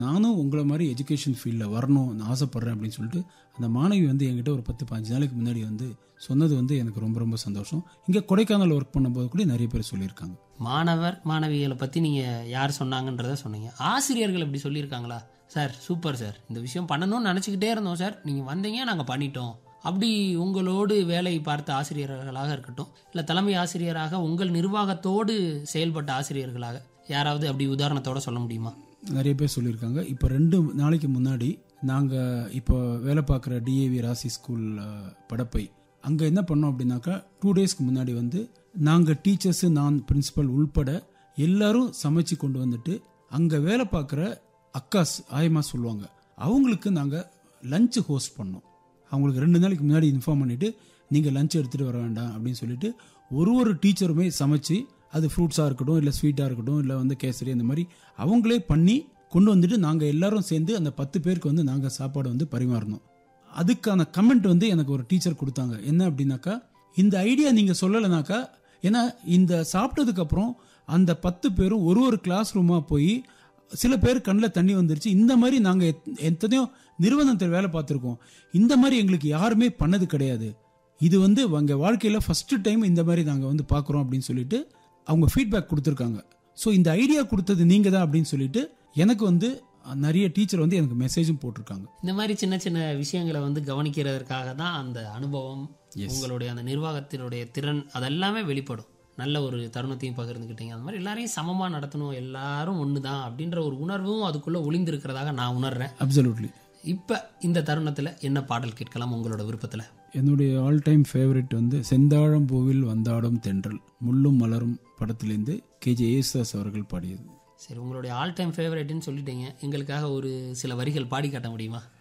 நானும் உங்களை மாதிரி எஜுகேஷன் ஃபீல்டில் வரணும் நான் ஆசைப்பட்றேன் அப்படின்னு சொல்லிட்டு அந்த மாணவி வந்து என்கிட்ட ஒரு பத்து பாஞ்சு நாளைக்கு முன்னாடி வந்து சொன்னது வந்து எனக்கு ரொம்ப ரொம்ப சந்தோஷம் இங்கே கொடைக்கானல் ஒர்க் பண்ணும்போது கூட நிறைய பேர் சொல்லியிருக்காங்க மாணவர் மாணவிகளை பற்றி நீங்கள் யார் சொன்னாங்கன்றத சொன்னீங்க ஆசிரியர்கள் இப்படி சொல்லியிருக்காங்களா சார் சூப்பர் சார் இந்த விஷயம் பண்ணணும்னு நினச்சிக்கிட்டே இருந்தோம் சார் நீங்கள் வந்தீங்க நாங்கள் பண்ணிட்டோம் அப்படி உங்களோடு வேலை பார்த்த ஆசிரியர்களாக இருக்கட்டும் இல்லை தலைமை ஆசிரியராக உங்கள் நிர்வாகத்தோடு செயல்பட்ட ஆசிரியர்களாக யாராவது அப்படி உதாரணத்தோட சொல்ல முடியுமா நிறைய பேர் சொல்லியிருக்காங்க இப்போ ரெண்டு நாளைக்கு முன்னாடி நாங்கள் இப்போ வேலை பார்க்குற டிஏவி ராசி ஸ்கூல் அஹ், படப்பை அங்கே என்ன பண்ணோம் அப்படின்னாக்கா டூ டேஸ்க்கு முன்னாடி வந்து நாங்கள் டீச்சர்ஸு நான் பிரின்சிபல் உள்பட எல்லாரும் சமைச்சு கொண்டு வந்துட்டு அங்கே வேலை பார்க்குற அக்காஸ் ஆயமா சொல்லுவாங்க அவங்களுக்கு நாங்கள் லஞ்ச் ஹோஸ்ட் பண்ணோம் அவங்களுக்கு ரெண்டு நாளைக்கு முன்னாடி இன்ஃபார்ம் பண்ணிவிட்டு நீங்கள் லஞ்ச் எடுத்துகிட்டு வர வேண்டாம் அப்படின்னு சொல்லிட்டு ஒரு ஒரு டீச்சருமே சமைச்சு அது ஃப்ரூட்ஸாக இருக்கட்டும் இல்லை ஸ்வீட்டாக இருக்கட்டும் இல்லை வந்து கேசரி அந்த மாதிரி அவங்களே பண்ணி கொண்டு வந்துட்டு நாங்கள் எல்லாரும் சேர்ந்து அந்த பத்து பேருக்கு வந்து நாங்கள் சாப்பாடு வந்து பரிமாறணும் அதுக்கான கமெண்ட் வந்து எனக்கு ஒரு டீச்சர் கொடுத்தாங்க என்ன அப்படின்னாக்கா இந்த ஐடியா நீங்கள் சொல்லலைனாக்கா ஏன்னா இந்த சாப்பிட்டதுக்கு அப்புறம் அந்த பத்து பேரும் ஒரு ஒரு கிளாஸ் ரூமாக போய் சில பேர் கண்ணில் தண்ணி வந்துருச்சு இந்த மாதிரி நாங்கள் எத்தனையோ நிறுவனத்தில் வேலை பார்த்துருக்கோம் இந்த மாதிரி எங்களுக்கு யாருமே பண்ணது கிடையாது இது வந்து எங்கள் வாழ்க்கையில் ஃபர்ஸ்ட் டைம் இந்த மாதிரி நாங்கள் வந்து பார்க்குறோம் அப்படின்னு சொல்லிட்டு அவங்க ஃபீட்பேக் கொடுத்துருக்காங்க ஸோ இந்த ஐடியா கொடுத்தது நீங்கள் தான் அப்படின்னு சொல்லிட்டு எனக்கு வந்து நிறைய டீச்சர் வந்து எனக்கு மெசேஜும் போட்டிருக்காங்க இந்த மாதிரி சின்ன சின்ன விஷயங்களை வந்து கவனிக்கிறதுக்காக தான் அந்த அனுபவம் உங்களுடைய அந்த நிர்வாகத்தினுடைய திறன் அதெல்லாமே வெளிப்படும் நல்ல ஒரு தருணத்தையும் பகிர்ந்துக்கிட்டீங்க அந்த மாதிரி எல்லாரையும் சமமாக நடத்தணும் எல்லாரும் ஒன்று தான் அப்படின்ற ஒரு உணர்வும் அதுக்குள்ளே ஒளிந்திருக்கிறதாக நான் உணர்றேன் அப்சல்யூட்லி இப்போ இந்த தருணத்தில் என்ன பாடல் கேட்கலாம் உங்களோட விருப்பத்தில் என்னுடைய ஆல் டைம் ஃபேவரட் வந்து செந்தாழம் பூவில் வந்தாடும் தென்றல் முள்ளும் மலரும் படத்திலேருந்து கேஜே ஏசுதாஸ் அவர்கள் பாடியது சரி உங்களுடைய ஆல் டைம் ஃபேவரட்னு சொல்லிட்டீங்க எங்களுக்காக ஒரு சில வரிகள் பாடி காட்ட முடியுமா